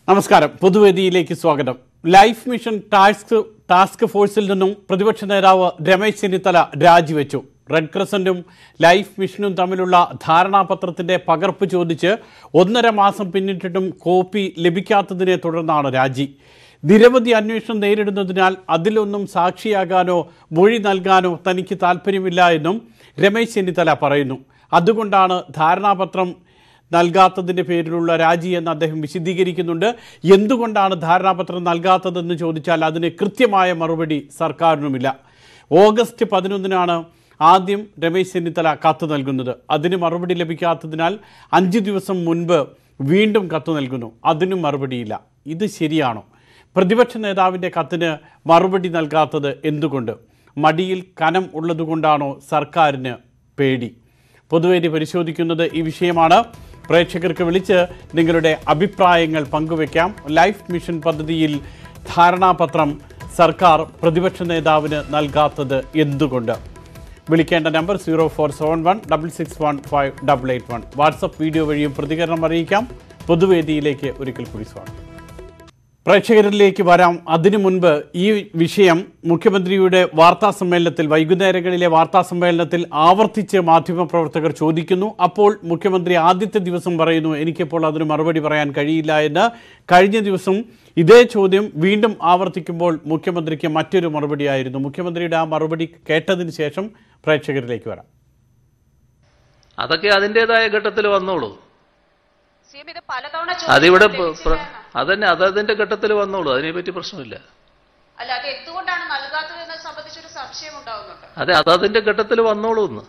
നമസ്കാരം പൊതുവേദിയിലേക്ക് സ്വാഗതം ലൈഫ് മിഷൻ ടാസ്ക് ടാസ്ക് ഫോഴ്സിൽ നിന്നും പ്രതിപക്ഷ നേതാവ് രമേശ് ചെന്നിത്തല രാജിവെച്ചു റെഡ് ക്രസന്റും ലൈഫ് മിഷനും തമ്മിലുള്ള ധാരണാപത്രത്തിന്റെ പകർപ്പ് ചോദിച്ച് ഒന്നര മാസം പിന്നിട്ടിട്ടും കോപ്പി ലഭിക്കാത്തതിനെ തുടർന്നാണ് രാജി നിരവധി അന്വേഷണം നേരിടുന്നതിനാൽ അതിലൊന്നും സാക്ഷിയാകാനോ മൊഴി നൽകാനോ തനിക്ക് താല്പര്യമില്ല എന്നും രമേശ് ചെന്നിത്തല പറയുന്നു അതുകൊണ്ടാണ് ധാരണാപത്രം നൽകാത്തതിൻ്റെ പേരിലുള്ള രാജി എന്ന് അദ്ദേഹം വിശദീകരിക്കുന്നുണ്ട് എന്തുകൊണ്ടാണ് ധാരണാപത്രം നൽകാത്തതെന്ന് ചോദിച്ചാൽ അതിന് കൃത്യമായ മറുപടി സർക്കാരിനുമില്ല ഓഗസ്റ്റ് പതിനൊന്നിനാണ് ആദ്യം രമേശ് ചെന്നിത്തല കത്ത് നൽകുന്നത് അതിന് മറുപടി ലഭിക്കാത്തതിനാൽ അഞ്ച് ദിവസം മുൻപ് വീണ്ടും കത്ത് നൽകുന്നു അതിനും മറുപടിയില്ല ഇത് ശരിയാണോ പ്രതിപക്ഷ നേതാവിൻ്റെ കത്തിന് മറുപടി നൽകാത്തത് എന്തുകൊണ്ട് മടിയിൽ കനം ഉള്ളതുകൊണ്ടാണോ സർക്കാരിന് പേടി പൊതുവേദി പരിശോധിക്കുന്നത് ഈ വിഷയമാണ് പ്രേക്ഷകർക്ക് വിളിച്ച് നിങ്ങളുടെ അഭിപ്രായങ്ങൾ പങ്കുവയ്ക്കാം ലൈഫ് മിഷൻ പദ്ധതിയിൽ ധാരണാപത്രം സർക്കാർ പ്രതിപക്ഷ നേതാവിന് നൽകാത്തത് എന്തുകൊണ്ട് വിളിക്കേണ്ട number zero four seven one double six one five double eight one WhatsApp video വഴിയും പ്രതികരണം അറിയിക്കാം പൊതുവേദിയിലേക്ക് ഒരിക്കൽ കൂടി സ്വാഗതം പ്രേക്ഷകരിലേക്ക് വരാം അതിനു മുൻപ് ഈ വിഷയം മുഖ്യമന്ത്രിയുടെ വാർത്താ സമ്മേളനത്തിൽ വൈകുന്നേരങ്ങളിലെ വാർത്താ സമ്മേളനത്തിൽ ആവർത്തിച്ച് മാധ്യമപ്രവർത്തകർ ചോദിക്കുന്നു അപ്പോൾ മുഖ്യമന്ത്രി ആദ്യത്തെ ദിവസം പറയുന്നു എനിക്കിപ്പോൾ അതിന് മറുപടി പറയാൻ കഴിയില്ല എന്ന് കഴിഞ്ഞ ദിവസം ഇതേ ചോദ്യം വീണ്ടും ആവർത്തിക്കുമ്പോൾ മുഖ്യമന്ത്രിക്ക് മറ്റൊരു മറുപടിയായിരുന്നു മുഖ്യമന്ത്രിയുടെ ആ മറുപടി കേട്ടതിന് ശേഷം പ്രേക്ഷകരിലേക്ക് വരാം അതൊക്കെ അതിൻ്റെതായ ഘട്ടത്തിൽ വന്നോളൂ സി എം ഇത് പലതവണ അതിവിടെ ചോദിച്ചിട്ടുണ്ട്. പ- പ്ര- അതന്നെ അത് അതിന്റെ ഘട്ടത്തിൽ വന്നോളൂ അതിനെപ്പറ്റി പ്രശ്നമില്ല അല്ല അത് എന്തുകൊണ്ടാണ് നൽകാത്തത് എന്നത് സംബന്ധിച്ചൊരു സംശയം ഉണ്ടാവുന്നുണ്ട് അതെ അത് അതിന്റെ ഘട്ടത്തിൽ വന്നോളൂ എന്ന്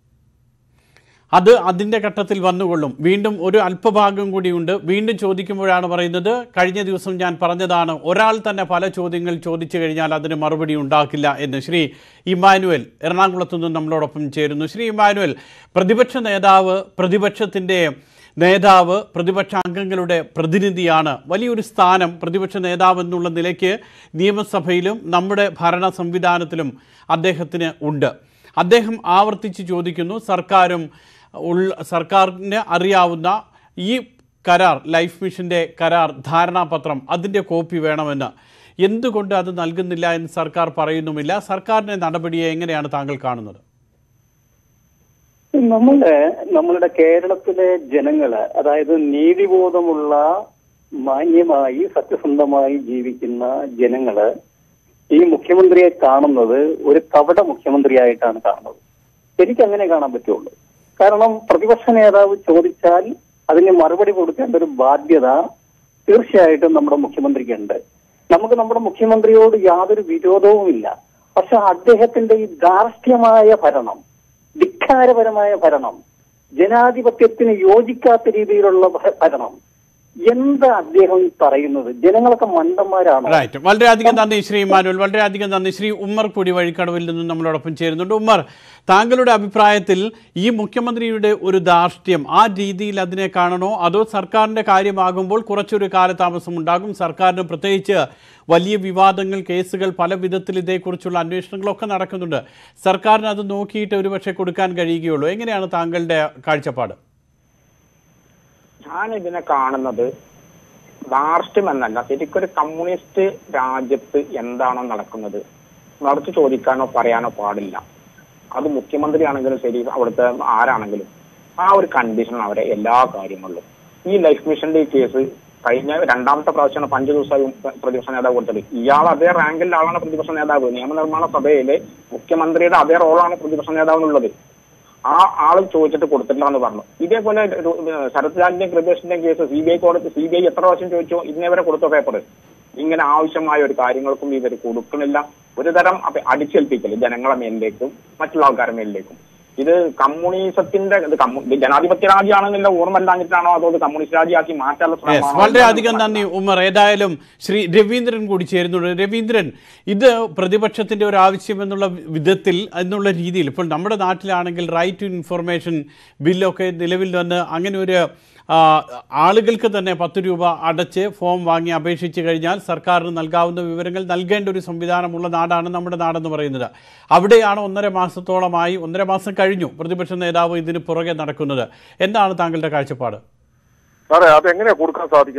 അത് അതിൻ്റെ ഘട്ടത്തിൽ വന്നുകൊള്ളും വീണ്ടും ഒരു അല്പഭാഗം കൂടിയുണ്ട് വീണ്ടും ചോദിക്കുമ്പോഴാണ് പറയുന്നത് കഴിഞ്ഞ ദിവസം ഞാൻ പറഞ്ഞതാണ് ഒരാൾ തന്നെ പല ചോദ്യങ്ങൾ ചോദിച്ചു കഴിഞ്ഞാൽ അതിന് മറുപടി ഉണ്ടാക്കില്ല എന്ന് ശ്രീ ഇമാനുവൽ എറണാകുളത്തു നിന്നും നമ്മളോടൊപ്പം ചേരുന്നു ശ്രീ ഇമാനുവൽ പ്രതിപക്ഷ നേതാവ് പ്രതിപക്ഷത്തിൻ്റെ നേതാവ് പ്രതിപക്ഷ അംഗങ്ങളുടെ പ്രതിനിധിയാണ് വലിയൊരു സ്ഥാനം പ്രതിപക്ഷ നേതാവ് എന്നുള്ള നിലയ്ക്ക് നിയമസഭയിലും നമ്മുടെ ഭരണ സംവിധാനത്തിലും അദ്ദേഹത്തിന് ഉണ്ട് അദ്ദേഹം ആവർത്തിച്ച് ചോദിക്കുന്നു സർക്കാരും ഉള്ള സർക്കാരിന് അറിയാവുന്ന ഈ കരാർ ലൈഫ് മിഷൻ്റെ കരാർ ധാരണാപത്രം അതിൻ്റെ കോപ്പി വേണമെന്ന് എന്തുകൊണ്ട് അത് നൽകുന്നില്ല എന്ന് സർക്കാർ പറയുന്നുമില്ല സർക്കാരിൻ്റെ നടപടിയെ എങ്ങനെയാണ് താങ്കൾ കാണുന്നത് നമ്മള് നമ്മളുടെ കേരളത്തിലെ ജനങ്ങള് അതായത് നീതിബോധമുള്ള മാന്യമായി സത്യസന്ധമായി ജീവിക്കുന്ന ജനങ്ങള് ഈ മുഖ്യമന്ത്രിയെ കാണുന്നത് ഒരു കപട മുഖ്യമന്ത്രിയായിട്ടാണ് കാണുന്നത് എനിക്ക് അങ്ങനെ കാണാൻ പറ്റുള്ളൂ കാരണം പ്രതിപക്ഷ നേതാവ് ചോദിച്ചാൽ അതിന് മറുപടി കൊടുക്കേണ്ട ഒരു ബാധ്യത തീർച്ചയായിട്ടും നമ്മുടെ മുഖ്യമന്ത്രിക്കുണ്ട് നമുക്ക് നമ്മുടെ മുഖ്യമന്ത്രിയോട് യാതൊരു വിരോധവുമില്ല പക്ഷെ അദ്ദേഹത്തിന്റെ ഈ ധാർഷ്ട്യമായ ഭരണം ധിക്കാരപരമായ ഭരണം ജനാധിപത്യത്തിന് യോജിക്കാത്ത രീതിയിലുള്ള ഭ- ഭരണം എന്താ അദ്ദേഹം ഈ പറയുന്നത് ജനങ്ങളൊക്കെ മണ്ടന്മാരാണോ റൈറ്റ് വളരെയധികം നന്ദി ശ്രീ ഇമാനുവൽ വളരെയധികം നന്ദി ശ്രീ ഉമ്മർ കൂടി വഴിക്കടവിൽ നിന്നും നമ്മളോടൊപ്പം ചേരുന്നുണ്ട് ഉമ്മർ താങ്കളുടെ അഭിപ്രായത്തിൽ ഈ മുഖ്യമന്ത്രിയുടെ ഒരു ധാർഷ്ട്യം ആ രീതിയിൽ അതിനെ കാണണോ അതോ സർക്കാരിൻ്റെ കാര്യമാകുമ്പോൾ കുറച്ചൊരു കാലതാമസം ഉണ്ടാകും സർക്കാരിന് പ്രത്യേകിച്ച് വലിയ വിവാദങ്ങൾ കേസുകൾ പല വിധത്തിൽ ഇതേക്കുറിച്ചുള്ള അന്വേഷണങ്ങളൊക്കെ നടക്കുന്നുണ്ട് സർക്കാരിന് അത് നോക്കിയിട്ട് ഒരുപക്ഷെ കൊടുക്കാൻ കഴിയുകയുള്ളൂ എങ്ങനെയാണ് താങ്കളുടെ കാഴ്ചപ്പാട് ഞാൻ ഇതിനെ കാണുന്നത് ധാർഷ്ട്യം എന്നല്ല ശരിക്കും ഒരു കമ്മ്യൂണിസ്റ്റ് രാജ്യത്ത് എന്താണോ നടക്കുന്നത് മറിച്ച് ചോദിക്കാനോ പറയാനോ പാടില്ല അത് മുഖ്യമന്ത്രിയാണെങ്കിലും ശരി അവിടുത്തെ ആരാണെങ്കിലും ആ ഒരു കണ്ടീഷൻ അവരെ എല്ലാ കാര്യങ്ങളിലും ഈ ലൈഫ് മിഷന്റെ ഈ കേസ് കഴിഞ്ഞ രണ്ടാമത്തെ പ്രാവശ്യമാണ് പഞ്ച് ദിവസമായി പ്രതിപക്ഷ നേതാവ് കൊടുത്തത് ഇയാൾ അതേ റാങ്കിലുള്ള ആളാണ് പ്രതിപക്ഷ നേതാവ് നിയമനിർമ്മാണ സഭയിലെ മുഖ്യമന്ത്രിയുടെ അതേ റോളാണ് പ്രതിപക്ഷ നേതാവിനുള്ളത് ആ ആൾ ചോദിച്ചിട്ട് കൊടുത്തിട്ടില്ല എന്ന് പറഞ്ഞു ഇതേപോലെ ഒരു- ശരത് ലാലിന്റെയും കൃപേഷിന്റെയും കേസ് സി ബി ഐ കോടതി സി ബി ഐ എത്ര പ്രാവശ്യം ചോദിച്ചു ഇന്നേ വരെ കൊടുത്ത പേപ്പർ ഇങ്ങനെ ആവശ്യമായ ഒരു കാര്യങ്ങൾക്കും ഇവർ കൊടുക്കണില്ല ഒരു തരം അപ്പ- അടിച്ചേൽപ്പിക്കല് ജനങ്ങളെ മേലിലേക്കും മറ്റുള്ള ആൾക്കാരുടെ മേലിലേക്കും ഇത് കമ്മ്യൂണിസത്തിന്റെ ഇത് കമ്മ്യൂ- ഇത് ജനാധിപത്യ രാജ്യമാണെന്നില്ല ഓർമ്മയില്ലാഞ്ഞിട്ടാണോ അതോ ഇത് കമ്മ്യൂണിസ്റ്റ് രാജ്യമാക്കി മാറ്റാനുള്ള യെസ് ശ്രമമാണോ വളരെയധികം നന്ദി ഉമ്മർ ഏതായാലും ശ്രീ രവീന്ദ്രൻ കൂടി ചേരുന്നുണ്ട് രവീന്ദ്രൻ ഇത് പ്രതിപക്ഷത്തിന്റെ ഒരു ആവശ്യം എന്നുള്ള വിധത്തിൽ എന്നുള്ള രീതിയിൽ ഇപ്പോൾ നമ്മുടെ നാട്ടിലാണെങ്കിൽ റൈറ്റ് ടു ഇൻഫർമേഷൻ ബില്ലൊക്കെ നിലവിൽ വന്ന് അങ്ങനെ ഒരു ആ, ആളുകൾക്ക് തന്നെ പത്ത് രൂപ അടച്ച് ഫോം വാങ്ങി അപേക്ഷിച്ച് കഴിഞ്ഞാൽ സർക്കാരിന് നൽകാവുന്ന വിവരങ്ങൾ നൽകേണ്ട ഒരു സംവിധാനമുള്ള നാടാണ് നമ്മുടെ നാടെന്ന് പറയുന്നത് അവിടെയാണ് ഒന്നര മാസത്തോളമായി ഒന്നര മാസം കഴിഞ്ഞു പ്രതിപക്ഷ നേതാവ് ഇതിന് പുറകെ നടക്കുന്നത് എന്താണ് താങ്കളുടെ കാഴ്ചപ്പാട് സാറേ അതെങ്ങനെയാ കൊടുക്കാൻ സാധിക്കുന്നത്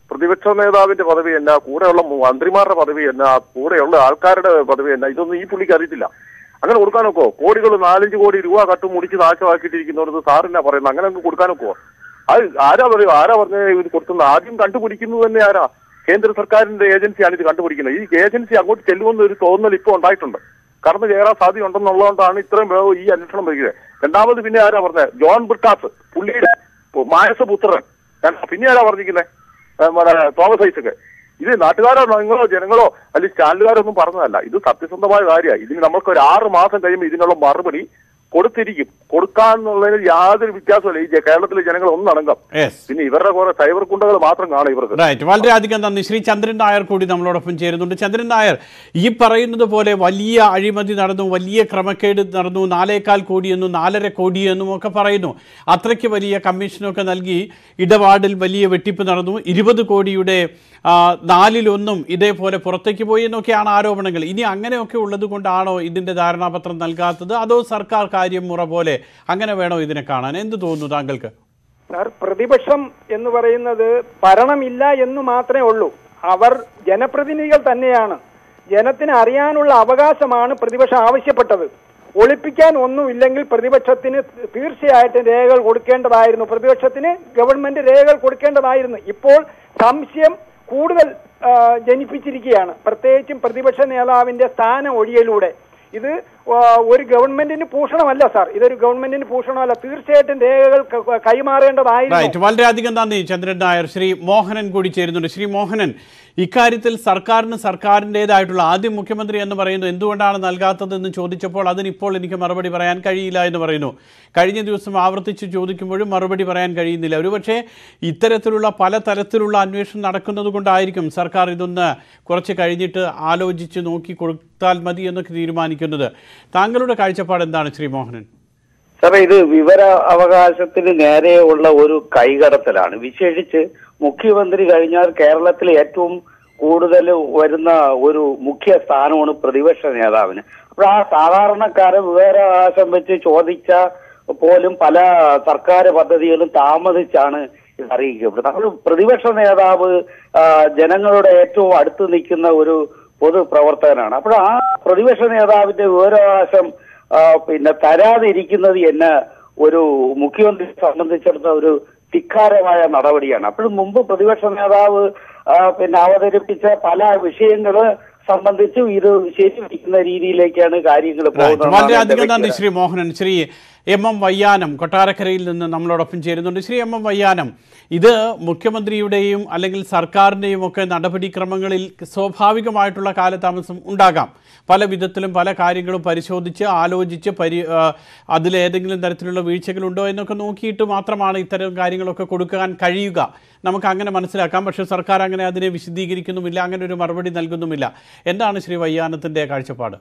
പ്രതിപക്ഷ നേതാവിന്റെ പദവി എന്നാ കൂടെയുള്ള മന്ത്രിമാരുടെ പദവി എന്നാ കൂടെയുള്ള ആൾക്കാരുടെ പദവി എന്നാ ഇതൊന്നും ഈ പുള്ളിക്ക് അറിയത്തില്ല അങ്ങനെ കൊടുക്കാനൊക്കോ കോടികൾ നാലഞ്ച് കോടി രൂപ കട്ട് മുടിച്ച് നാശമാക്കിയിട്ടിരിക്കുന്നവർക്ക് സാറിനാ പറയുന്നത് അങ്ങനെ അങ്ങ് കൊടുക്കാനൊക്കോ അത് ആരാ പറയും ആരാ പറഞ്ഞ ഇത് കൊടുക്കുന്നത് ആദ്യം കണ്ടുപിടിക്കുന്നത് തന്നെ ആരാ കേന്ദ്ര സർക്കാരിന്റെ ഏജൻസിയാണ് ഇത് കണ്ടുപിടിക്കുന്നത് ഈ ഏജൻസി അങ്ങോട്ട് ചെല്ലുമെന്ന് ഒരു തോന്നൽ ഇപ്പോൾ ഉണ്ടായിട്ടുണ്ട് കടന്നു കയറാൻ സാധ്യത ഉണ്ടെന്നുള്ളതുകൊണ്ടാണ് ഇത്രയും വേഗം ഈ അന്വേഷണം വരിക രണ്ടാമത് പിന്നെ ആരാ പറഞ്ഞത് ജോൺ ബ്രിട്ടാസ് പുള്ളിയുടെ മായസപുത്രൻ പിന്നെ ആരാ പറഞ്ഞിരിക്കുന്നത് നമ്മുടെ തോമസ് ഐസക്ക് ഇത് നാട്ടുകാരോ നിങ്ങളോ ജനങ്ങളോ അല്ലെങ്കിൽ ചാനലുകാരോ ഒന്നും പറഞ്ഞതല്ല ഇത് സത്യസന്ധമായ കാര്യമാണ് ഇതിന് നമ്മൾക്ക് ഒരു ആറ് മാസം കഴിയുമ്പോൾ ഇതിനുള്ള മറുപടി കൊടുത്തിരിക്കും കൊടുക്കാന്നുള്ളതിന് യാതൊരു വ്യത്യാസമില്ല ഈ ജ- കേരളത്തിലെ ജനങ്ങൾ ഒന്നടങ്കം യെസ് പിന്നെ ഇവരുടെ കുറെ സൈബർ കുണ്ടകൾ മാത്രം കാണും ഇവർക്ക് റൈറ്റ് വളരെയധികം നന്ദി ശ്രീ ചന്ദ്രൻ നായർ കൂടി നമ്മളോടൊപ്പം ചേരുന്നുണ്ട് ചന്ദ്രൻ നായർ ഈ പറയുന്നത് പോലെ വലിയ അഴിമതി നടന്നു വലിയ ക്രമക്കേട് നടന്നു നാലേകാൽ കോടിയെന്നും നാലര കോടിയെന്നും ഒക്കെ പറയുന്നു അത്രയ്ക്ക് വലിയ കമ്മീഷനൊക്കെ നൽകി ഇടപാടിൽ വലിയ വെട്ടിപ്പ് നടന്നു ഇരുപത് കോടിയുടെ ആ, നാലിലൊന്നും ഇതേപോലെ പുറത്തേക്ക് പോയി എന്നൊക്കെയാണ് ആരോപണങ്ങൾ ഇനി അങ്ങനെയൊക്കെ ഉള്ളത് കൊണ്ടാണോ ഇതിന്റെ ധാരണാപത്രം നൽകാത്തത് അതോ സർക്കാർ കാര്യം മുറ പോലെ അങ്ങനെ വേണോ ഇതിനെ കാണാൻ എന്ത് തോന്നുന്നു താങ്കൾക്ക് സാർ പ്രതിപക്ഷം എന്ന് പറയുന്നത് ഭരണമില്ല എന്ന് മാത്രമേ ഉള്ളൂ അവർ ജനപ്രതിനിധികൾ തന്നെയാണ് ജനത്തിന് അറിയാനുള്ള അവകാശമാണ് പ്രതിപക്ഷം ആവശ്യപ്പെട്ടത് ഒളിപ്പിക്കാൻ ഒന്നുമില്ലെങ്കിൽ പ്രതിപക്ഷത്തിന് തീർച്ചയായിട്ടും രേഖകൾ കൊടുക്കേണ്ടതായിരുന്നു പ്രതിപക്ഷത്തിന് ഗവൺമെന്റ് രേഖകൾ കൊടുക്കേണ്ടതായിരുന്നു ഇപ്പോൾ സംശയം കൂടുതൽ ആ, ജനിപ്പിച്ചിരിക്കുകയാണ് പ്രത്യേകിച്ചും പ്രതിപക്ഷ നേതാവിന്റെ സ്ഥാനം ഒഴിയലൂടെ ഇത് ആ, ഒരു ഗവൺമെന്റിന് ഭൂഷണമല്ല സാർ ഇതൊരു ഗവൺമെന്റിന് ഭൂഷണമല്ല തീർച്ചയായിട്ടും രേഖകൾ ക- ക- കൈമാറേണ്ടതായിരുന്നു റൈറ്റ് വളരെയധികം നന്ദി ചന്ദ്രൻ നായർ ശ്രീ മോഹനൻ കൂടി ചേരുന്നുണ്ട് ശ്രീ മോഹനൻ ഇക്കാര്യത്തിൽ സർക്കാരിന് സർക്കാരിൻ്റെതായിട്ടുള്ള ആദ്യം മുഖ്യമന്ത്രി എന്ന് പറയുന്നു എന്തുകൊണ്ടാണ് നൽകാത്തതെന്ന് ചോദിച്ചപ്പോൾ അതിനിപ്പോൾ എനിക്ക് മറുപടി പറയാൻ കഴിയില്ല എന്ന് പറയുന്നു കഴിഞ്ഞ ദിവസം ആവർത്തിച്ച് ചോദിക്കുമ്പോഴും മറുപടി പറയാൻ കഴിയുന്നില്ല ഒരുപക്ഷെ ഇത്തരത്തിലുള്ള പല തരത്തിലുള്ള അന്വേഷണം നടക്കുന്നത് കൊണ്ടായിരിക്കും സർക്കാർ ഇതൊന്ന് കുറച്ച് കഴിഞ്ഞിട്ട് ആലോചിച്ച് നോക്കി കൊടുത്താൽ മതി എന്നൊക്കെ തീരുമാനിക്കുന്നത് താങ്കളുടെ കാഴ്ചപ്പാട് എന്താണ് ശ്രീ മോഹനൻ സാറേ ഇത് വിവര അവകാശത്തിന് നേരെയുള്ള ഒരു കൈകടത്തലാണ് വിശേഷിച്ച് മുഖ്യമന്ത്രി കഴിഞ്ഞാൽ കേരളത്തിൽ ഏറ്റവും കൂടുതൽ വരുന്ന ഒരു മുഖ്യ സ്ഥാനമാണ് പ്രതിപക്ഷ നേതാവിന് അപ്പോൾ ആ സാധാരണക്കാരെ വിവരാവകാശം വെച്ച് ചോദിച്ച പോലും പല സർക്കാർ പദ്ധതികളും താമസിച്ചാണ് ഇത് അറിയിക്കപ്പെടുന്നത് അപ്പോൾ പ്രതിപക്ഷ നേതാവ് ആ, ജനങ്ങളുടെ ഏറ്റവും അടുത്ത് നിൽക്കുന്ന ഒരു പൊതുപ്രവർത്തകനാണ് അപ്പോൾ ആ പ്രതിപക്ഷ നേതാവിന്റെ വിവരാവകാശം ആ, പിന്നെ തരാതിരിക്കുന്നത് എന്നെ ഒരു മുഖ്യമന്ത്രിയെ സംബന്ധിച്ചിടത്തോളം ഒരു ധിക്കാരമായ നടപടിയാണ് അപ്പോഴും മുമ്പ് പ്രതിപക്ഷ നേതാവ് ആ, പിന്നെ അവതരിപ്പിച്ച പല വിഷയങ്ങള് സംബന്ധിച്ചും ഇത് ശരിവയ്ക്കുന്ന രീതിയിലേക്കാണ് കാര്യങ്ങൾ പോകുന്നത് വളരെയധികം നന്ദി ശ്രീ മോഹനൻ ശ്രീ എം എം വയ്യാനം കൊട്ടാരക്കരയിൽ നിന്ന് നമ്മളോടൊപ്പം ചേരുന്നുണ്ട് ശ്രീ എം എം വയ്യാനം ഇത് മുഖ്യമന്ത്രിയുടെയും അല്ലെങ്കിൽ സർക്കാരിൻ്റെയും ഒക്കെ നടപടിക്രമങ്ങളിൽ സ്വാഭാവികമായിട്ടുള്ള കാലതാമസം ഉണ്ടാകാം പല വിധത്തിലും പല കാര്യങ്ങളും പരിശോധിച്ച് ആലോചിച്ച് പരി ആ, അതിലേതെങ്കിലും തരത്തിലുള്ള വീഴ്ചകളുണ്ടോ എന്നൊക്കെ നോക്കിയിട്ട് മാത്രമാണ് ഇത്തരം കാര്യങ്ങളൊക്കെ കൊടുക്കാൻ കഴിയുക നമുക്ക് അങ്ങനെ മനസ്സിലാക്കാം പക്ഷേ സർക്കാർ അങ്ങനെ അതിനെ വിശദീകരിക്കുന്നുമില്ല അങ്ങനെ ഒരു മറുപടി നൽകുന്നുമില്ല എന്താണ് ശ്രീ വയ്യാനത്തിൻ്റെ കാഴ്ചപ്പാട്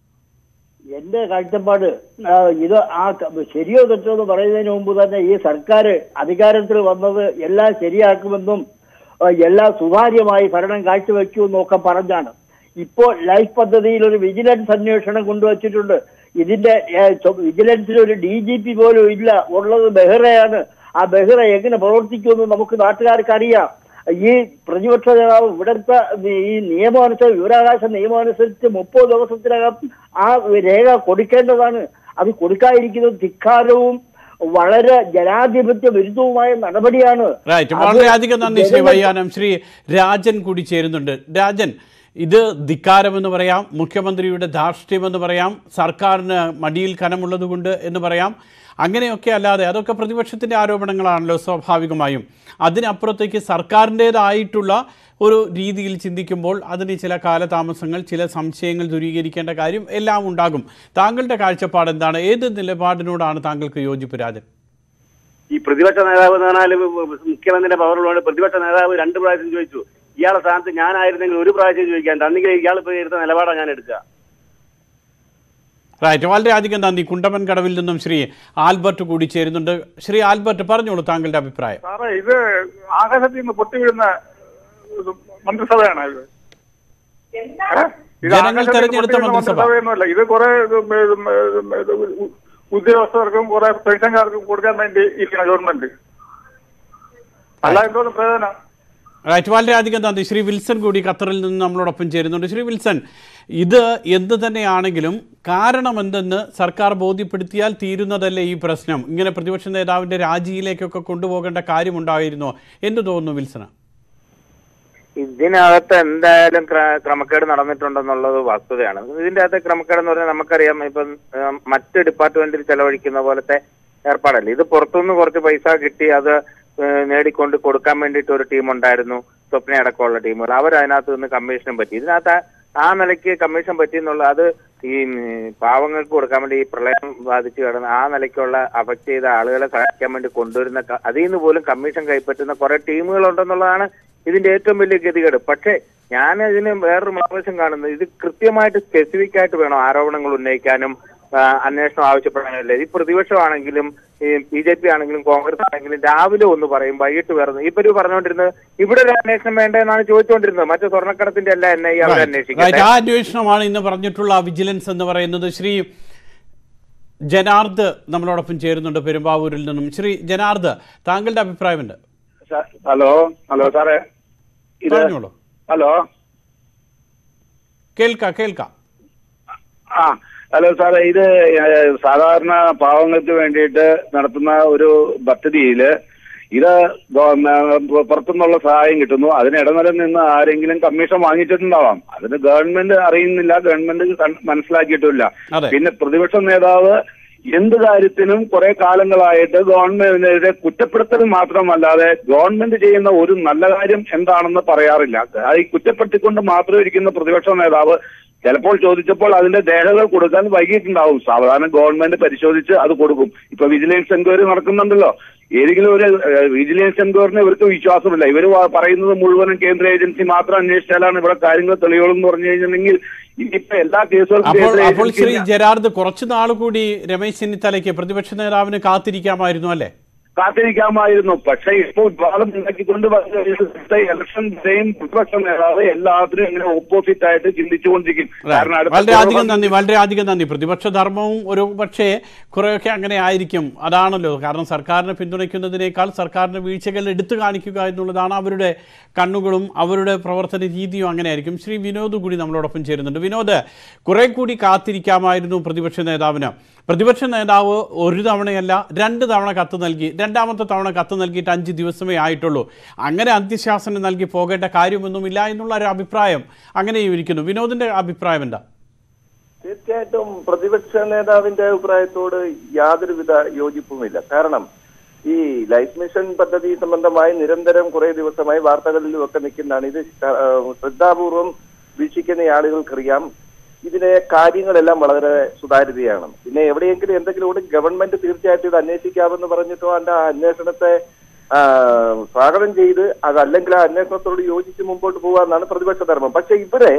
എന്റെ കാഴ്ചപ്പാട് ആ, ഇത് ആ ക- ശരിയോ തെറ്റോ എന്ന് പറയുന്നതിന് മുമ്പ് തന്നെ ഈ സർക്കാർ അധികാരത്തിൽ വന്നത് എല്ലാം ശരിയാക്കുമെന്നും ആ, എല്ലാം സുതാര്യമായി ഭരണം കാഴ്ചവെക്കുമെന്നും ഒക്കെ പറഞ്ഞാണ് ഇപ്പോൾ ലൈഫ് പദ്ധതിയിൽ ഒരു വിജിലൻസ് അന്വേഷണം കൊണ്ടുവച്ചിട്ടുണ്ട് ഇതിന്റെ ഏ, ചു- വിജിലൻസിൽ ഒരു ഡി ജി പി പോലും ഇല്ല ഉള്ളത് ബെഹ്റയാണ് ആ ബെഹ്റ എങ്ങനെ പ്രവർത്തിക്കുമെന്ന് നമുക്ക് നാട്ടുകാർക്ക് അറിയാം ഈ പ്രതിപക്ഷ നേതാവ് ഇവിടുത്തെ ഈ നിയമമനുസരിച്ച് വിവരാവകാശ നിയമമനുസരിച്ച് മുപ്പത് ദിവസത്തിനകം ആ രേഖ കൊടുക്കേണ്ടതാണ് അത് കൊടുക്കാതിരിക്കുന്നത് ധിക്കാരവും വളരെ ജനാധിപത്യ വിരുദ്ധവുമായ നടപടിയാണ് റൈറ്റ് അത് വളരെയധികം നന്ദി ശ്രീ ജനങ്ങൾ- വയ്യാനം ശ്രീ രാജൻ കൂടി ചേരുന്നുണ്ട് രാജൻ ഇത് ധിക്കാരമെന്ന് പറയാം മുഖ്യമന്ത്രിയുടെ ധാർഷ്ട്യമെന്ന് പറയാം സർക്കാരിന് മടിയിൽ കനമുള്ളതുകൊണ്ട് എന്ന് പറയാം അങ്ങനെയൊക്കെ അല്ലാതെ അതൊക്കെ പ്രതിപക്ഷത്തിൻ്റെ ആരോപണങ്ങളാണല്ലോ സ്വാഭാവികമായും അതിനപ്പുറത്തേക്ക് സർക്കാരിൻ്റേതായിട്ടുള്ള ഒരു രീതിയിൽ ചിന്തിക്കുമ്പോൾ അതിന് ചില കാലതാമസങ്ങൾ ചില സംശയങ്ങൾ ദൂരീകരിക്കേണ്ട കാര്യം എല്ലാം ഉണ്ടാകും താങ്കളുടെ കാഴ്ചപ്പാട് എന്താണ് ഏത് നിലപാടിനോടാണ് താങ്കൾക്ക് യോജിപ്പ് രാജൻ ഈ പ്രതിപക്ഷ നേതാവ് എന്ന് പറഞ്ഞാൽ മുഖ്യമന്ത്രിയുടെ പവറുള്ളതുകൊണ്ട് പ്രതിപക്ഷ നേതാവ് രണ്ട് പ്രാവശ്യം ചോദിച്ചു ഇയാളെ സ്ഥാനത്ത് ഞാനായിരുന്നെങ്കിൽ ഒരു പ്രാവശ്യം ചോദിക്കാൻ തന്നെങ്കിൽ ഇയാൾ ഇപ്പോൾ എടുത്ത നിലപാടാണ് ഞാൻ എടുക്കുക റൈറ്റ് വളരെയധികം നന്ദി കുണ്ടമൻ കടവിൽ നിന്നും ശ്രീ ആൽബർട്ട് കൂടി ചേരുന്നുണ്ട് ശ്രീ ആൽബർട്ട് പറഞ്ഞോളൂ താങ്കളുടെ അഭിപ്രായം സാറേ ഇത് ആകാശത്തിൽ നിന്ന് പൊട്ടിവീഴുന്ന ഒരു മന്ത്രിസഭയാണ് ഇത് ഏ? ഇത് ജനങ്ങൾ ആകാശത്തിൽ തെരഞ്ഞെടുത്ത പൊട്ടിവീഴുന്ന മന്ത്രിസഭ. മന്ത്രിസഭയൊന്നുമല്ല ഇത് കുറെ ഇത് ഉം, ഉം, ഉം, ഇത് ഉ- ഉദ്യോഗസ്ഥർക്കും കുറെ പെൻഷൻകാർക്കും കൊടുക്കാൻ വേണ്ടി ഇരിക്കുന്ന ഗവൺമെന്റ് അല്ല എന്തോന്നും പ്രയോജനം റൈറ്റ് വളരെയധികം നന്ദി ശ്രീ വിൽസൺ കൂടി ഖത്തറിൽ നിന്ന് നമ്മളോടൊപ്പം ചേരുന്നുണ്ട് ശ്രീ വിൽസൺ ഇത് എന്ത് തന്നെയാണെങ്കിലും കാരണം എന്തെന്ന് സർക്കാർ ബോധ്യപ്പെടുത്തിയാൽ തീരുന്നതല്ലേ ഈ പ്രശ്നം ഇങ്ങനെ പ്രതിപക്ഷ നേതാവിന്റെ രാജിയിലേക്കൊക്കെ കൊണ്ടുപോകേണ്ട കാര്യമുണ്ടായിരുന്നോ എന്ന് തോന്നുന്നു വിൽസന ഇതിനകത്ത് എന്തായാലും ക്ര- ക്രമക്കേട് നടന്നിട്ടുണ്ടെന്നുള്ളത് വസ്തുതയാണ് ഇതിന്റെ അകത്ത് ക്രമക്കേട് എന്ന് പറഞ്ഞാൽ നമുക്കറിയാം ഇപ്പം ഏം, മറ്റ് ഡിപ്പാർട്ട്മെന്റിൽ ചെലവഴിക്കുന്ന പോലത്തെ ഏർപ്പാടല്ല ഇത് പുറത്തുനിന്ന് കുറച്ച് പൈസ കിട്ടി അത് ഏ, നേടിക്കൊണ്ട് കൊടുക്കാൻ വേണ്ടിയിട്ട് ഒരു ടീം ഉണ്ടായിരുന്നു സ്വപ്ന അടക്കമുള്ള ടീമുകൾ അവർ അതിനകത്ത് നിന്ന് കമ്മീഷനും പറ്റി ഇതിനകത്ത് ആ- ആ നിലയ്ക്ക് കമ്മീഷൻ പറ്റി എന്നുള്ള അത് ഈ ഉം, പാവങ്ങൾക്ക് കൊടുക്കാൻ വേണ്ടി ഈ പ്രളയം ബാധിച്ചു കിടന്ന ആ നിലയ്ക്കുള്ള അഫക്ട് ചെയ്ത ആളുകളെ സഹായിക്കാൻ വേണ്ടി കൊണ്ടുവരുന്ന ക- അതിൽ നിന്ന് പോലും കമ്മീഷൻ കൈപ്പറ്റുന്ന കുറെ ടീമുകൾ ഉണ്ടെന്നുള്ളതാണ് ഇതിന്റെ ഏറ്റവും വലിയ ഗതികേട് പക്ഷേ ഞാൻ ഇതിന് വേറൊരു മറുവശം കാണുന്നത് ഇത് കൃത്യമായിട്ട് സ്പെസിഫിക് ആയിട്ട് വേണം ആരോപണങ്ങൾ ഉന്നയിക്കാനും ആ, അന്വേഷണം ആവശ്യപ്പെടാനല്ലേ ഈ പ്രതിപക്ഷമാണെങ്കിലും ഈ ബി ജെ പി ആണെങ്കിലും കോൺഗ്രസ് ആണെങ്കിലും രാവിലെ ഒന്ന് പറയും വൈകിട്ട് വേറെ ഇപ്പൊ ഒരു പറഞ്ഞുകൊണ്ടിരുന്നത് ഇവിടെ ഒരു അന്വേഷണം വേണ്ടെന്നാണ് ചോദിച്ചുകൊണ്ടിരുന്നത് മറ്റു സ്വർണ്ണക്കടത്തിന്റെ അല്ല എന്നെ അവർ റൈറ്റ് അന്വേഷിക്കുന്നത് ആ അന്വേഷണമാണ് ഇന്ന് പറഞ്ഞിട്ടുള്ള വിജിലൻസ് എന്ന് പറയുന്നത് ശ്രീ ജനാർദ് നമ്മളോടൊപ്പം ചേരുന്നുണ്ട് പെരുമ്പാവൂരിൽ നിന്നും ശ്രീ ജനാർദ് താങ്കളുടെ അഭിപ്രായമുണ്ട് ഹലോ ഹലോ സാറേ ഇത് പറഞ്ഞോളൂ ഹലോ കേൾക്കാം കേൾക്കാം ആ ഹലോ സാറേ ഇത് ഏഹ്, സാധാരണ പാവങ്ങൾക്ക് വേണ്ടിയിട്ട് നടത്തുന്ന ഒരു പദ്ധതിയില് ഇത് ഗവ- ഏഹ്, പുറത്തുനിന്നുള്ള സഹായം കിട്ടുന്നു അതിന് ഇടനില നിന്ന് ആരെങ്കിലും കമ്മീഷൻ വാങ്ങിച്ചിട്ടുണ്ടാവാം അതിന് ഗവൺമെന്റ് അറിയുന്നില്ല ഗവൺമെന്റ് കൺ- മനസ്സിലാക്കിയിട്ടുമില്ല അതെ. പിന്നെ പ്രതിപക്ഷ നേതാവ് എന്ത് കാര്യത്തിനും കുറെ കാലങ്ങളായിട്ട് ഗവൺമെന്റിനെതിരെ കുറ്റപ്പെടുത്തൽ മാത്രമല്ലാതെ ഗവൺമെന്റ് ചെയ്യുന്ന ഒരു നല്ല കാര്യം എന്താണെന്ന് പറയാറില്ല അത് ഈ കുറ്റപ്പെടുത്തിക്കൊണ്ട് മാത്രം ഇരിക്കുന്ന പ്രതിപക്ഷ നേതാവ് ചിലപ്പോൾ ചോദിച്ചപ്പോൾ അതിന്റെ രേഖകൾ കൊടുക്കാൻ വൈകിട്ടുണ്ടാവും സാധാരണ ഗവൺമെന്റ് പരിശോധിച്ച് അത് കൊടുക്കും ഇപ്പൊ വിജിലൻസ് എൻക്വയറി നടക്കുന്നുണ്ടല്ലോ ഏതെങ്കിലും ഒരു ഏഹ്, വിജിലൻസ് എൻക്വയറിന് ഇവർക്ക് വിശ്വാസമില്ല ഇവർ പറയുന്നത് മുഴുവനും കേന്ദ്ര ഏജൻസി മാത്രം അന്വേഷിച്ചാലാണ് ഇവിടെ കാര്യങ്ങൾ തെളിവുകൾ എന്ന് പറഞ്ഞു കഴിഞ്ഞിട്ടുണ്ടെങ്കിൽ ഇപ്പൊ എല്ലാ കേസുകളും അപ്പോൾ കേന്ദ്ര അപ്പോൾ ശ്രീ ഏജൻസി ജെറാർഡ് കുറച്ചു നാൾ കൂടി രമേശ് ചെന്നിത്തലയ്ക്ക് പ്രതിപക്ഷ നേതാവിന് കാത്തിരിക്കാമായിരുന്നു അല്ലേ കാത്തിരിക്കാമായിരുന്നു പക്ഷേ ഇപ്പോൾ വിവാദം ഉണ്ടാക്കിക്കൊണ്ട് വരുന്ന ഇലക്ഷൻ വരെയും പ്രതിപക്ഷ നേതാവ് എല്ലാത്തിനും ഇങ്ങനെ ഓപ്പോസിറ്റ് ആയിട്ട് ചിന്തിച്ചുകൊണ്ടിരിക്കും കാരണം അടുത്ത വളരെയധികം നന്ദി വളരെയധികം നന്ദി പ്രതിപക്ഷ ധർമ്മവും ഒരു പക്ഷേ കുറേയൊക്കെ അങ്ങനെ ആയിരിക്കും അതാണല്ലോ കാരണം സർക്കാരിനെ പിന്തുണയ്ക്കുന്നതിനേക്കാൾ സർക്കാരിന്റെ വീഴ്ചകൾ എടുത്തു കാണിക്കുക എന്നുള്ളതാണ് അവരുടെ കണ്ണുകളും അവരുടെ പ്രവർത്തന രീതിയും അങ്ങനെ ആയിരിക്കും ശ്രീ വിനോദ് കൂടി നമ്മളോടൊപ്പം ചേരുന്നുണ്ട് വിനോദ് കുറെ കൂടി കാത്തിരിക്കാമായിരുന്നു പ്രതിപക്ഷ നേതാവിന് പ്രതിപക്ഷ നേതാവ് ഒരു തവണയല്ല രണ്ട് തവണ കത്ത് നൽകി രണ്ടാമത്തെ തവണ കത്ത് നൽകിയിട്ട് അഞ്ച് ദിവസമേ ആയിട്ടുള്ളൂ അങ്ങനെ അന്ത്യശാസനം നൽകി പോകേണ്ട കാര്യമൊന്നുമില്ല എന്നുള്ള ഒരു അഭിപ്രായം അങ്ങനെയും ഇരിക്കുന്നു വിനോദിന്റെ അഭിപ്രായം എന്താ തീർച്ചയായിട്ടും പ്രതിപക്ഷ നേതാവിന്റെ അഭിപ്രായത്തോട് യാതൊരുവിധ യോജിപ്പുമില്ല കാരണം ഈ ലൈഫ് മിഷൻ പദ്ധതി സംബന്ധമായി നിരന്തരം കുറെ ദിവസമായി വാർത്തകളിലും ഒക്കെ നിൽക്കുന്നതാണ് ഇത് ശ- ആ, ശ്രദ്ധാപൂർവം വീക്ഷിക്കുന്ന ആളുകൾക്കറിയാം ഇതിലെ കാര്യങ്ങളെല്ലാം വളരെ സുതാര്യതയാണ് പിന്നെ എവിടെയെങ്കിലും എന്തെങ്കിലും കൂടി ഗവൺമെന്റ് തീർച്ചയായിട്ടും ഇത് അന്വേഷിക്കാമെന്ന് പറഞ്ഞിട്ടോ അതിന്റെ ആ അന്വേഷണത്തെ ആ, സ്വാഗതം ചെയ്ത് അതല്ലെങ്കിൽ ആ അന്വേഷണത്തോട് യോജിച്ച് മുമ്പോട്ട് പോകാമെന്നാണ് പ്രതിപക്ഷ ധർമ്മം പക്ഷെ ഇവിടെ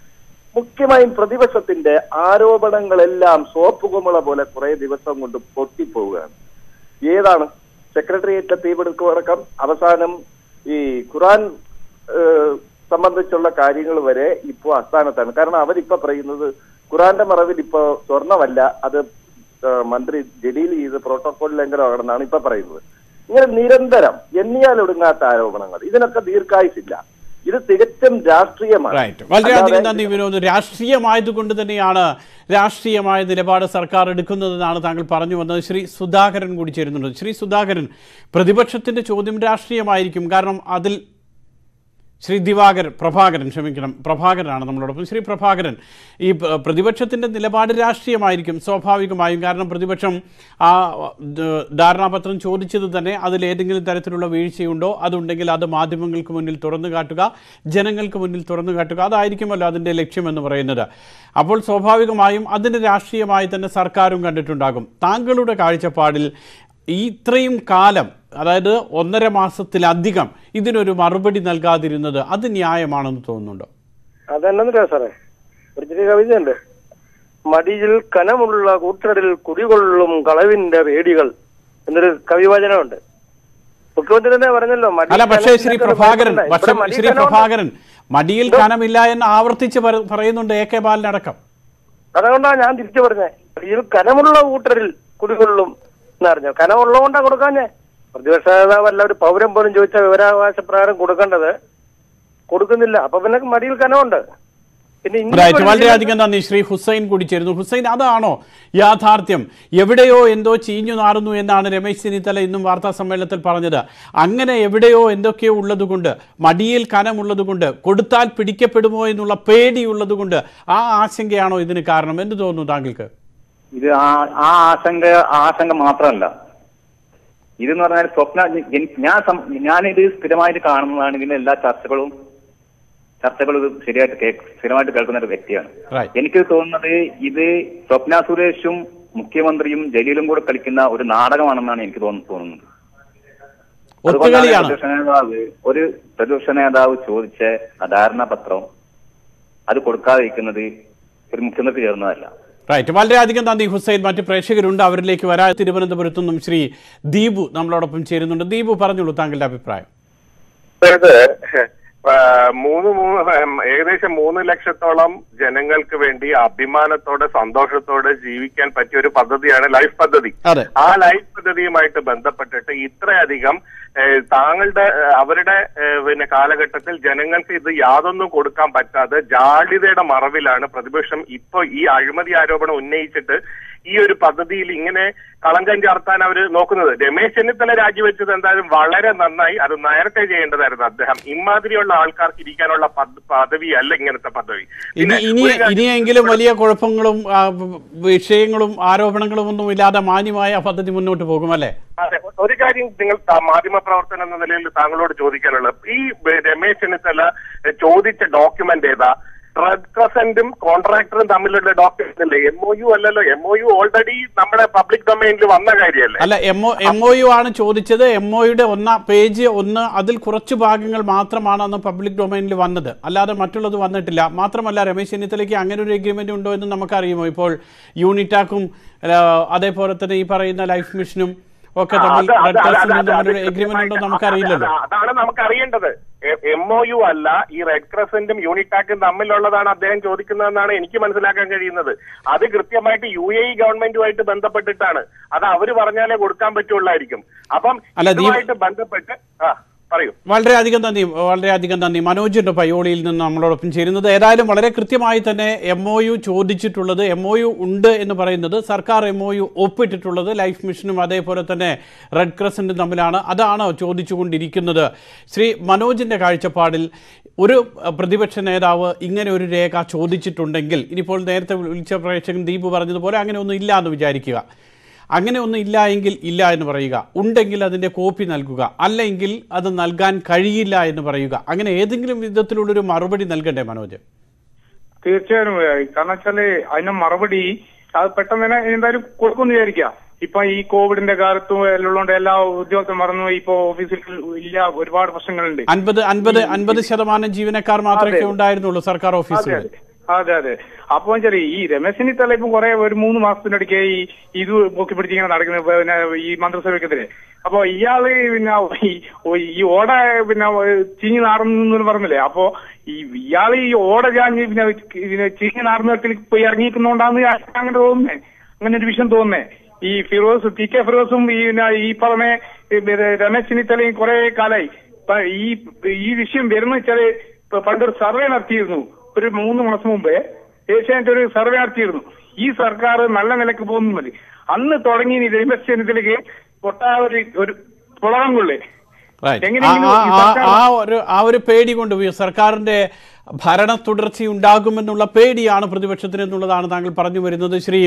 മുഖ്യമായും പ്രതിപക്ഷത്തിന്റെ ആരോപണങ്ങളെല്ലാം സോപ്പ് കുമള പോലെ കുറെ ദിവസം കൊണ്ട് പൊട്ടിപ്പോവുകയാണ് ഏതാണ് സെക്രട്ടേറിയറ്റിലെ തീപിടുക്കമടക്കം അവസാനം ഈ ഖുറാൻ ഏഹ്, സംബന്ധിച്ചുള്ള കാര്യങ്ങൾ വരെ ഇപ്പോൾ അസ്ഥാനത്താണ് കാരണം അവരിപ്പോ പറയുന്നത് ഖുറാന്റെ മറവിൽ ഇപ്പോ സ്വർണമല്ല അത് ഏഹ്, മന്ത്രി ജലീൽ ചെയ്ത് പ്രോട്ടോകോൾ ലംഘനമാണെന്നാണ് ഇപ്പൊ പറയുന്നത് ഇങ്ങനെ നിരന്തരം എണ്ണിയാൽ ഒടുങ്ങാത്ത ആരോപണങ്ങൾ ഇതിനൊക്കെ ദീർഘായുസില്ല ഇത് തികച്ചും രാഷ്ട്രീയമാണ് റൈറ്റ് വളരെയധികം അല്ലാതെ നന്ദി വിനോദ് രാഷ്ട്രീയമായതുകൊണ്ട് തന്നെയാണ് രാഷ്ട്രീയമായ നിലപാട് സർക്കാർ എടുക്കുന്നതെന്നാണ് താങ്കൾ പറഞ്ഞു വന്നത് ശ്രീ സുധാകരൻ കൂടി ചേരുന്നുണ്ട് ശ്രീ സുധാകരൻ പ്രതിപക്ഷത്തിന്റെ ചോദ്യം രാഷ്ട്രീയമായിരിക്കും കാരണം അതിൽ ശ്രീ ദിവാകരൻ പ്രഭാകരൻ ക്ഷമിക്കണം പ്രഭാകരനാണ് നമ്മളോടൊപ്പം ശ്രീ പ്രഭാകരൻ ഈ പ്ര- പ്രതിപക്ഷത്തിന്റെ നിലപാട് രാഷ്ട്രീയമായിരിക്കും സ്വാഭാവികമായും കാരണം പ്രതിപക്ഷം ആ ദ- ധാരണാപത്രം ചോദിച്ചത് തന്നെ അതിൽ ഏതെങ്കിലും തരത്തിലുള്ള വീഴ്ചയുണ്ടോ അതുണ്ടെങ്കിൽ അത് മാധ്യമങ്ങൾക്ക് മുന്നിൽ തുറന്നു കാട്ടുക ജനങ്ങൾക്ക് മുന്നിൽ തുറന്നു കാട്ടുക അതായിരിക്കുമല്ലോ അതിൻ്റെ ലക്ഷ്യമെന്ന് പറയുന്നത് അപ്പോൾ സ്വാഭാവികമായും അതിന് രാഷ്ട്രീയമായി തന്നെ സർക്കാരും കണ്ടിട്ടുണ്ടാകും താങ്കളുടെ കാഴ്ചപ്പാടിൽ ഈ ഇത്രയും കാലം അതായത് ഒന്നര മാസത്തിലധികം ഇതിനൊരു മറുപടി നൽകാതിരുന്നത് അത് ന്യായമാണെന്ന് തോന്നുന്നുണ്ടോ അതെന്നറിയാ സാറേ ഒരു ചെറിയ കവിതയുണ്ട് മടിയിൽ കനമുള്ള കൂട്ടരിൽ കുടികൊള്ളും കളവിന്റെ പേടികൾ എന്നൊരു കവിവചനമുണ്ട് മുഖ്യമന്ത്രി തന്നെ പറഞ്ഞല്ലോ മടിയിൽ അല്ല പക്ഷേ ശ്രീ കനമില്ലാത്ത പ്രഭാകരൻ ഇവിടെ പക്ഷേ മടിയിൽ ശ്രീ കനമുണ്ട്. പ്രഭാകരൻ മടിയിൽ കനമില്ല എന്ന് ആവർത്തിച്ച് പറ- പറയുന്നുണ്ട് എ കെ ബാലനടക്കം അതുകൊണ്ടാണ് ഞാൻ തിരിച്ചു പറഞ്ഞത് മടിയിൽ കനമുള്ള കൂട്ടരിൽ കുടികൊള്ളും എന്നറിഞ്ഞു കനമുള്ളതുകൊണ്ടാ കൊടുക്കാഞ്ഞേ പ്രതിപക്ഷ നേതാവല്ല ഒരു പൗരൻ പോലും ചോദിച്ച വിവരാവകാശ പ്രകാരം കൊടുക്കേണ്ടത് കൊടുക്കുന്നില്ല അപ്പൊ പിന്നെ മടിയിൽ കനമുണ്ട് പിന്നെ ഇനി റൈറ്റ് വളരെയധികം നന്ദി ശ്രീ ഹുസൈൻ കൂടി ചേരുന്നു ഹുസൈൻ അതാണോ യാഥാർത്ഥ്യം എവിടെയോ എന്തോ ചീഞ്ഞു നാറുന്നു എന്നാണ് രമേശ് ചെന്നിത്തല ഇന്നും വാർത്താ സമ്മേളനത്തിൽ പറഞ്ഞത് അങ്ങനെ എവിടെയോ എന്തൊക്കെയോ ഉള്ളതുകൊണ്ട് മടിയിൽ കനമുള്ളതുകൊണ്ട് കൊടുത്താൽ പിടിക്കപ്പെടുമോ എന്നുള്ള പേടിയുള്ളതുകൊണ്ട് ആ ആശങ്കയാണോ ഇതിന് കാരണം എന്ത് തോന്നുന്നു താങ്കൾക്ക് ഇത് ആ ആ ആശങ്ക ആ ആശങ്ക മാത്രമല്ല ഇതെന്ന് പറഞ്ഞാൽ സ്വപ്ന എൻ- ഞാൻ സം- ഞാനിത് സ്ഥിരമായിട്ട് കാണുന്നതാണ് ഇതിന്റെ എല്ലാ ചർച്ചകളും ചർച്ചകളും ഇത് ശരിയായിട്ട് കേക്ക് സ്ഥിരമായിട്ട് കേൾക്കുന്ന ഒരു വ്യക്തിയാണ് റൈറ്റ് എനിക്ക് തോന്നുന്നത് ഇത് സ്വപ്ന സുരേഷും മുഖ്യമന്ത്രിയും ജലീലും കൂടെ കളിക്കുന്ന ഒരു നാടകമാണെന്നാണ് എനിക്ക് തോന്നു- തോന്നുന്നത് അതുകൊണ്ടാണ് ഒത്തുകളിയാണ് പ്രതിപക്ഷ നേതാവ് ഒരു പ്രതിപക്ഷ നേതാവ് ചോദിച്ച ധാരണാപത്രം അത് കൊടുക്കാതിരിക്കുന്നത് ഒരു മുഖ്യമന്ത്രി ചേർന്നതല്ല റൈറ്റ് വളരെയധികം നന്ദി ഹുസൈൻ മറ്റ് പ്രേക്ഷകരുണ്ട് അവരിലേക്ക് വരാൻ തിരുവനന്തപുരത്തു നിന്നും ശ്രീ ദീപു നമ്മളോടൊപ്പം ചേരുന്നുണ്ട് ദീപു പറഞ്ഞോളൂ താങ്കളുടെ അഭിപ്രായം അതായത് ആ, മൂന്ന് മൂന്ന് ഉം, ഏകദേശം മൂന്ന് ലക്ഷത്തോളം ജനങ്ങൾക്ക് വേണ്ടി അഭിമാനത്തോടെ സന്തോഷത്തോടെ ജീവിക്കാൻ പറ്റിയ ഒരു പദ്ധതിയാണ് ലൈഫ് പദ്ധതി അതെ ആ ലൈഫ് പദ്ധതിയുമായിട്ട് ബന്ധപ്പെട്ടിട്ട് ഇത്രയധികം ഏ, താങ്കളുടെ ഏ, അവരുടെ ഏ, പിന്നെ കാലഘട്ടത്തിൽ ജനങ്ങൾക്ക് ഇത് യാതൊന്നും കൊടുക്കാൻ പറ്റാതെ ജാള്യതയുടെ മറവിലാണ് പ്രതിപക്ഷം ഇപ്പൊ ഈ അഴിമതി ആരോപണം ഉന്നയിച്ചിട്ട് ഈ ഒരു പദ്ധതിയിൽ ഇങ്ങനെ കളങ്കം ചാർത്താൻ അവർ നോക്കുന്നത് രമേശ് ചെന്നിത്തല രാജിവെച്ചത് എന്തായാലും വളരെ നന്നായി അത് നേരത്തെ ചെയ്യേണ്ടതായിരുന്നു അദ്ദേഹം ഇമാതിരിയുള്ള ആൾക്കാർക്ക് ഇരിക്കാനുള്ള പദ- പദവിയല്ല ഇങ്ങനത്തെ പദവി ഇനി പിന്നെ ഇനി ഒരു കാര്യം- ഇനിയെങ്കിലും വലിയ കുഴപ്പങ്ങളും ആ, വിഷയങ്ങളും ആരോപണങ്ങളും ഒന്നും ഇല്ലാതെ മാന്യമായ ആ പദ്ധതി മുന്നോട്ട് പോകുമല്ലേ അതെ ഒരു കാര്യം നിങ്ങൾ ത- മാധ്യമപ്രവർത്തനം എന്ന നിലയിൽ താങ്കളോട് ചോദിക്കാനുള്ളത് ഈ ബ- രമേശ് ചെന്നിത്തല എ, ചോദിച്ച ഡോക്യുമെന്റ് ഏതാ റെഡ് ക്രസന്റും കോൺട്രാക്ടറും തമ്മിലുള്ള ഡോക്യുമെന്റ് അല്ലേ എം ഒ യു അല്ലല്ലോ എം ഒ യു ഓൾറെഡി നമ്മുടെ പബ്ലിക് ഡൊമൈനിൽ വന്ന കാര്യമല്ലേ അല്ല M O M O U ആണ് ചോദിച്ചത് എം ഒയുടെ ഒന്നാം പേജ് ഒന്ന് അതിൽ കുറച്ച് ഭാഗങ്ങൾ മാത്രമാണ് അന്ന് പബ്ലിക് ഡൊമൈനിൽ വന്നത് അല്ലാതെ മറ്റുള്ളത് വന്നിട്ടില്ല മാത്രമല്ല രമേശ് ചെന്നിത്തലയ്ക്ക് അങ്ങനെ ഒരു എഗ്രിമെന്റ് ഉണ്ടോ എന്ന് നമുക്കറിയുമോ ഇപ്പോൾ യൂണിറ്റാക്കും ആ, അതേപോലെ തന്നെ ഈ പറയുന്ന ലൈഫ് മിഷനും ഒക്കെ ആ, തമ്മിൽ അത് അത് റെഡ് അത് ക്രോസിനും അത് തമ്മിൽ ഒരു അത് എഗ്രിമെന്റ് ഉണ്ടോ അത് നമുക്കറിയില്ലല്ലോ അത് അതാണ് നമുക്ക് അറിയേണ്ടത് എം ഒ യു അല്ല ഈ റെഡ് ക്രസന്റും യൂണിറ്റാക്കും തമ്മിലുള്ളതാണ് അദ്ദേഹം ചോദിക്കുന്നതെന്നാണ് എനിക്ക് മനസ്സിലാക്കാൻ കഴിയുന്നത് അത് കൃത്യമായിട്ട് യു എ ഇ ഗവൺമെന്റുമായിട്ട് ബന്ധപ്പെട്ടിട്ടാണ് അത് അവര് പറഞ്ഞാലേ കൊടുക്കാൻ പറ്റുള്ളായിരിക്കും അപ്പം അല്ല, ദീപ- ഇതുമായിട്ട് ബന്ധപ്പെട്ട് ആ പറയൂ വളരെയധികം നന്ദി വളരെയധികം നന്ദി മനോജുണ്ട് പയ്യോളിയിൽ നിന്ന് നമ്മളോടൊപ്പം ചേരുന്നത് ഏതായാലും വളരെ കൃത്യമായി തന്നെ എം ഒ യു ചോദിച്ചിട്ടുള്ളത് എം ഒ യു ഉണ്ട് എന്ന് പറയുന്നത് സർക്കാർ എം ഒ യു ഒപ്പിട്ടിട്ടുള്ളത് ലൈഫ് മിഷനും അതേപോലെ തന്നെ റെഡ് ക്രസൻറ്റും തമ്മിലാണ് അതാണ് ചോദിച്ചുകൊണ്ടിരിക്കുന്നത് ശ്രീ മനോജിൻ്റെ കാഴ്ചപ്പാടിൽ ഒരു അഹ്, പ്രതിപക്ഷ നേതാവ് ഇങ്ങനെ ഒരു രേഖ ചോദിച്ചിട്ടുണ്ടെങ്കിൽ ഇനിയിപ്പോൾ നേരത്തെ വിളിച്ച പ്രേക്ഷകൻ ദീപ് പറഞ്ഞതുപോലെ അങ്ങനെ ഒന്നും ഇല്ല എന്ന് വിചാരിക്കുക അങ്ങനെ ഒന്നും ഇല്ല എങ്കിൽ ഇല്ല എന്ന് പറയുക ഉണ്ടെങ്കിൽ അതിൻ്റെ കോപ്പി നൽകുക അല്ലെങ്കിൽ അത് നൽകാൻ കഴിയില്ല എന്ന് പറയുക അങ്ങനെ ഏതെങ്കിലും വിധത്തിലുള്ളൊരു മറുപടി നൽകണ്ടേ മനോജ് തീർച്ചയായും ഏഹ് കാരണം വെച്ചാല് അതിന് മറുപടി അത് പെട്ടെന്ന് തന്നെ എന്തായാലും കൊടുക്കുമെന്ന് വിചാരിക്കാം ഇപ്പൊ ഈ കോവിഡിന്റെ കാലത്തും എല്ലാം ഉള്ളതുകൊണ്ട് എല്ലാ ഉദ്യോഗസ്ഥരും മറന്നു ഇപ്പൊ ഓഫീസിൽ ഇല്ല ഒരുപാട് പ്രശ്നങ്ങളുണ്ട് അൻപത് അൻപത് അൻപത് ശതമാനം ജീവനക്കാർ മാത്രമേ അതെ. ഉണ്ടായിരുന്നുള്ളൂ സർക്കാർ അതെ ഓഫീസുകളിൽ അതെ അതെ അപ്പൊ വെച്ചാൽ ഈ രമേശ് ചെന്നിത്തല ഇപ്പൊ കുറെ ഒരു മൂന്ന് മാസത്തിനിടയ്ക്ക് ഈ ഇത് പൊക്കി പിടിച്ചിങ്ങനെ നടക്കുന്നത് പിന്നെ ഈ മന്ത്രിസഭയ്ക്കെതിരെ അപ്പൊ ഇയാള് പിന്നെ ഈ ഈ ഓട പിന്നെ ചീഞ്ഞ് നാറുന്നു പറഞ്ഞില്ലേ അപ്പൊ ഈ ഇയാള് ഈ ഓട ചാഞ്ഞ് പിന്നെ പിന്നെ ചീഞ്ഞ് നാറുന്നത്തിൽ പോയി ഇറങ്ങിയിരിക്കുന്നോണ്ടാന്ന് അങ്ങനെ തോന്നുന്നേ അങ്ങനെ ഒരു വിഷയം തോന്നുന്നേ ഈ ഫിറോസ് ടി കെ ഫിറോസും ഈ പിന്നെ ഈ പറഞ്ഞ ഈ പിന്നെ രമേശ് ചെന്നിത്തലയും കുറെ കാലായി ഇപ്പൊ ഈ ഈ വിഷയം വരുന്ന വെച്ചാല് ഇപ്പൊ പണ്ടൊരു സർവേ നടത്തിയിരുന്നു ഒരു മൂന്ന് മാസം മുമ്പേ ഏഷ്യാനെറ്റ് ഒരു സർവേ നടത്തിയിരുന്നു ഈ സർക്കാർ നല്ല നിലക്ക് പോകുന്നു മതി അന്ന് തുടങ്ങി ഈ രമേശ് ചെന്നിത്തലയ്ക്ക് പൊട്ടാ ഒരു ഒരു പുളകം കൊള്ളേ Right. എങ്ങനെയെങ്കിലും ആ- ഈ ആ- സർക്കാർ- ആ ഒരു ആ ഒരു പേടി കൊണ്ട് വി- സർക്കാരിന്റെ ഭരണ തുടർച്ച ഉണ്ടാകുമെന്നുള്ള പേടിയാണ് പ്രതിപക്ഷത്തിന് എന്നുള്ളതാണ് താങ്കൾ പറഞ്ഞു വരുന്നത് ശ്രീ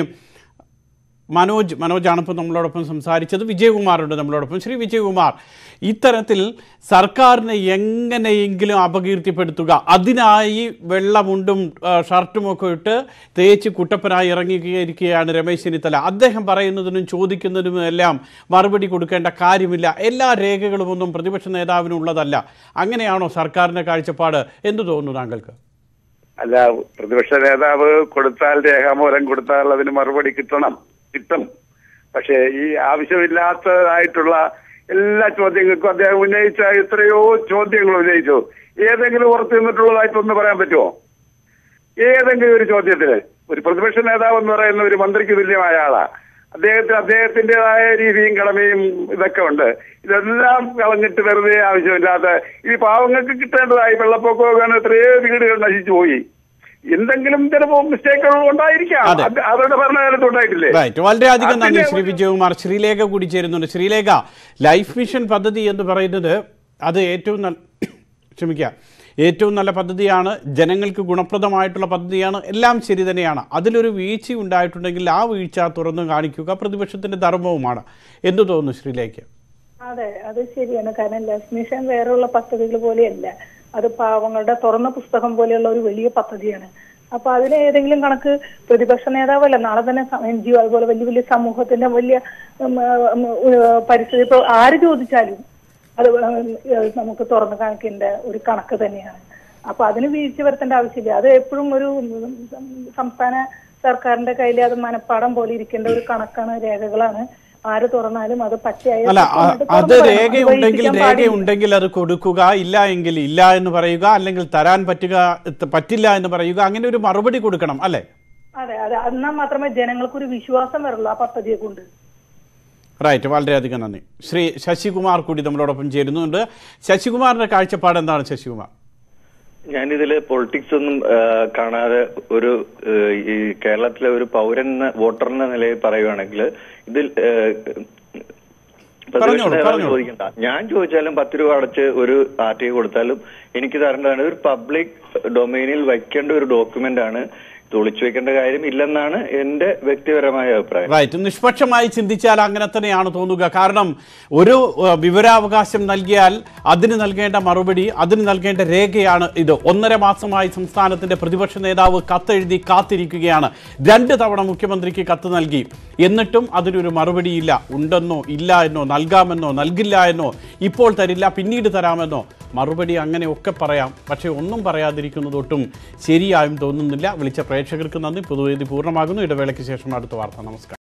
മനോജ് മനോജാണ് ഇപ്പോൾ നമ്മളോടൊപ്പം സംസാരിച്ചത് വിജയകുമാറുണ്ട് നമ്മളോടൊപ്പം ശ്രീ വിജയകുമാർ ഇത്തരത്തിൽ സർക്കാരിനെ എങ്ങനെയെങ്കിലും അപകീർത്തിപ്പെടുത്തുക അതിനായി വെള്ളമുണ്ടും ആ, ഷർട്ടും ഒക്കെ ഇട്ട് തേച്ച് കുട്ടപ്പനായി ഇറങ്ങിയിരിക്കുകയാണ് രമേശ് ചെന്നിത്തല അദ്ദേഹം പറയുന്നതിനും ചോദിക്കുന്നതിനും എല്ലാം മറുപടി കൊടുക്കേണ്ട കാര്യമില്ല എല്ലാ രേഖകളും ഒന്നും പ്രതിപക്ഷ നേതാവിനുള്ളതല്ല അങ്ങനെയാണോ സർക്കാരിൻ്റെ കാഴ്ചപ്പാട് എന്തു തോന്നുന്നു താങ്കൾക്ക് അല്ല പ്രതിപക്ഷ നേതാവ് കൊടുത്താൽ രേഖാമൂലം കൊടുത്താൽ അതിന് മറുപടി കിട്ടണം കിട്ടും പക്ഷേ ഈ ആവശ്യമില്ലാത്തതായിട്ടുള്ള എല്ലാ ചോദ്യങ്ങൾക്കും അദ്ദേഹം ഉന്നയിച്ച എത്രയോ ചോദ്യങ്ങൾ ഉന്നയിച്ചു ഏതെങ്കിലും ഉറച്ചു നിന്നിട്ടുള്ളതായിട്ടൊന്ന് പറയാൻ പറ്റുമോ ഏതെങ്കിലും ഒരു ചോദ്യത്തിന് ഒരു പ്രതിപക്ഷ നേതാവ് എന്ന് പറയുന്ന ഒരു മന്ത്രിക്ക് തുല്യമായ ആളാ അദ്ദേഹത്തിന് അദ്ദേഹത്തിന്റേതായ രീതിയും കടമയും ഇതൊക്കെ ഉണ്ട് ഇതെല്ലാം കളഞ്ഞിട്ട് വെറുതെ ആവശ്യമില്ലാത്ത ഈ പാവങ്ങൾക്ക് കിട്ടേണ്ടതായി വെള്ളപ്പൊക്കമൊക്കെ എത്രയോ വീടുകൾ നശിച്ചു പോയി എന്തെങ്കിലും ചിലപ്പോ മിസ്റ്റേക്കുകൾ ഉണ്ടായിരിക്കാം അതെ. അത് അവരുടെ ഭരണകാലത്ത് ഉണ്ടായിട്ടില്ലേ റൈറ്റ് വളരെയധികം നന്ദി അതിന്റെ ശ്രീ വിജയകുമാർ ശ്രീലേഖ കൂടി ചേരുന്നുണ്ട് ശ്രീലേഖ ലൈഫ് മിഷൻ പദ്ധതി എന്ന് പറയുന്നത് അത് ഏറ്റവും നല്ല ക്ഷമിക്കുക ഏറ്റവും നല്ല പദ്ധതിയാണ് ജനങ്ങൾക്ക് ഗുണപ്രദമായിട്ടുള്ള പദ്ധതിയാണ് എല്ലാം ശരി തന്നെയാണ് അതിലൊരു വീഴ്ച ഉണ്ടായിട്ടുണ്ടെങ്കിൽ ആ വീഴ്ച തുറന്നു കാണിക്കുക പ്രതിപക്ഷത്തിന്റെ ധർമ്മവുമാണ് എന്തു തോന്നുന്നു ശ്രീലേഖ അതെ അത് ശരിയാണ് കാരണം ലൈഫ് മിഷൻ വേറെയുള്ള പദ്ധതികൾ പോലെയല്ല അത് പാവങ്ങളുടെ തുറന്ന പുസ്തകം പോലെയുള്ള ഒരു വലിയ പദ്ധതിയാണ് അപ്പൊ അതിന് ഏതെങ്കിലും കണക്ക് പ്രതിപക്ഷ നേതാവല്ല നാളെ തന്നെ എൻ ജി ഒ അതുപോലെ വലിയ വലിയ സമൂഹത്തിന്റെ വലിയ ഉം, ഉം, ഉം, പരിസ്ഥിതി ഇപ്പൊ ആര് ചോദിച്ചാലും അത് ഏഹ് നമുക്ക് തുറന്നു കാണിക്കേണ്ട ഒരു കണക്ക് തന്നെയാണ് അപ്പൊ അതിന് വീഴ്ച വരുത്തേണ്ട ആവശ്യമില്ല അത് എപ്പോഴും ഒരു ഉം, സംസ്ഥാന സർക്കാരിന്റെ കയ്യിൽ അത് മനപ്പാടം പോലെ ഇരിക്കേണ്ട ഒരു കണക്കാണ് രേഖകളാണ് ആര് തുറന്നാലും അത് പച്ചയായ അല്ല അ- തുറന്നിട്ട് അത് തുറന്ന് പറയണം. അത് രേഖയുണ്ടെങ്കിൽ വൈകിക്കാൻ പാടില്ല. രേഖയുണ്ടെങ്കിൽ അത് കൊടുക്കുക ഇല്ല എങ്കിൽ ഇല്ല എന്ന് പറയുക അല്ലെങ്കിൽ തരാൻ പറ്റുക ത- പറ്റില്ല എന്ന് പറയുക അങ്ങനെ ഒരു മറുപടി കൊടുക്കണം അല്ലേ അതെ അതെ എന്നാൽ മാത്രമേ ജനങ്ങൾക്കൊരു വിശ്വാസം വരുള്ളൂ ആ പദ്ധതിയെ കൊണ്ട് റൈറ്റ് വളരെയധികം നന്ദി ശ്രീ ശശികുമാർ കൂടി നമ്മളോടൊപ്പം ചേരുന്നുണ്ട് ശശികുമാറിന്റെ കാഴ്ചപ്പാട് എന്താണ് ശശികുമാർ ഞാനിതില് പൊളിറ്റിക്സ് ഒന്നും ആ, കാണാതെ ഒരു ആ, ഈ കേരളത്തിലെ ഒരു പൗരൻ എന്ന വോട്ടർ എന്ന നിലയിൽ പറയുവാണെങ്കിൽ ഇതിൽ ആ, പ്രതിപക്ഷ പറഞ്ഞോളൂ, നേതാവ് പറഞ്ഞോളൂ. ചോദിക്കണ്ട ഞാൻ ചോദിച്ചാലും പത്ത് രൂപ അടച്ച് ഒരു ആർ ടി കൊടുത്താലും എനിക്ക് തരേണ്ടതാണ് ഒരു പബ്ലിക് ഡൊമൈനിൽ വയ്ക്കേണ്ട ഒരു ഡോക്യുമെന്റ് ആണ് ഇത് ഒളിച്ചു വെക്കേണ്ട കാര്യം ഇല്ലെന്നാണ് എന്റെ വ്യക്തിപരമായ അഭിപ്രായം റൈറ്റ് നിഷ്പക്ഷമായി ചിന്തിച്ചാൽ അങ്ങനെ തന്നെയാണ് തോന്നുക കാരണം ഒരു ഏഹ്, വിവരാവകാശം നൽകിയാൽ അതിന് നൽകേണ്ട മറുപടി അതിന് നൽകേണ്ട രേഖയാണ് ഇത് ഒന്നര മാസമായി സംസ്ഥാനത്തിന്റെ പ്രതിപക്ഷ നേതാവ് കത്തെഴുതി കാത്തിരിക്കുകയാണ് രണ്ട് തവണ മുഖ്യമന്ത്രിക്ക് കത്ത് നൽകി എന്നിട്ടും അതിനൊരു മറുപടിയില്ല ഉണ്ടെന്നോ ഇല്ല എന്നോ നൽകാമെന്നോ നൽകില്ല എന്നോ ഇപ്പോൾ തരില്ല പിന്നീട് തരാമെന്നോ മറുപടി അങ്ങനെയൊക്കെ പറയാം പക്ഷേ ഒന്നും പറയാതിരിക്കുന്നത് ഒട്ടും ശരിയായും തോന്നുന്നില്ല വിളിച്ച പ്രേക്ഷകർക്ക് നന്ദി പൊതുവേദി പൂർണ്ണമാകുന്നു ഇടവേളയ്ക്ക് ശേഷം അടുത്ത വാർത്ത നമസ്കാരം